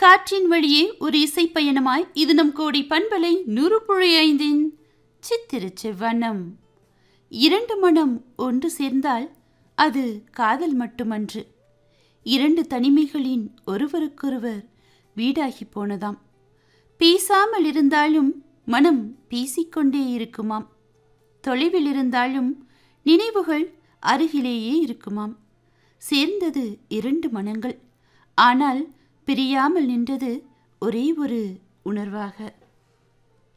காற்றின் வழியே ஒரு இசை பயணமாய் இது நம் கோடி பண்பலை நூறு புழி ஐந்தின் சித்திர செவ்வண்ணம் இரண்டு மனம் ஒன்று சேர்ந்தால் அது காதல் மட்டுமன்று இரண்டு தனிமைகளின் ஒருவருக்கொருவர் வீடாகி போனதாம் பேசாமல் இருந்தாலும் மனம் பேசிக்கொண்டே இருக்குமாம் தொலைவில் இருந்தாலும் நினைவுகள் அருகிலேயே இருக்குமாம் சேர்ந்தது இரண்டு மனங்கள் ஆனால் பிரியாமல் நின்றது ஒரே ஒரு உணர்வாக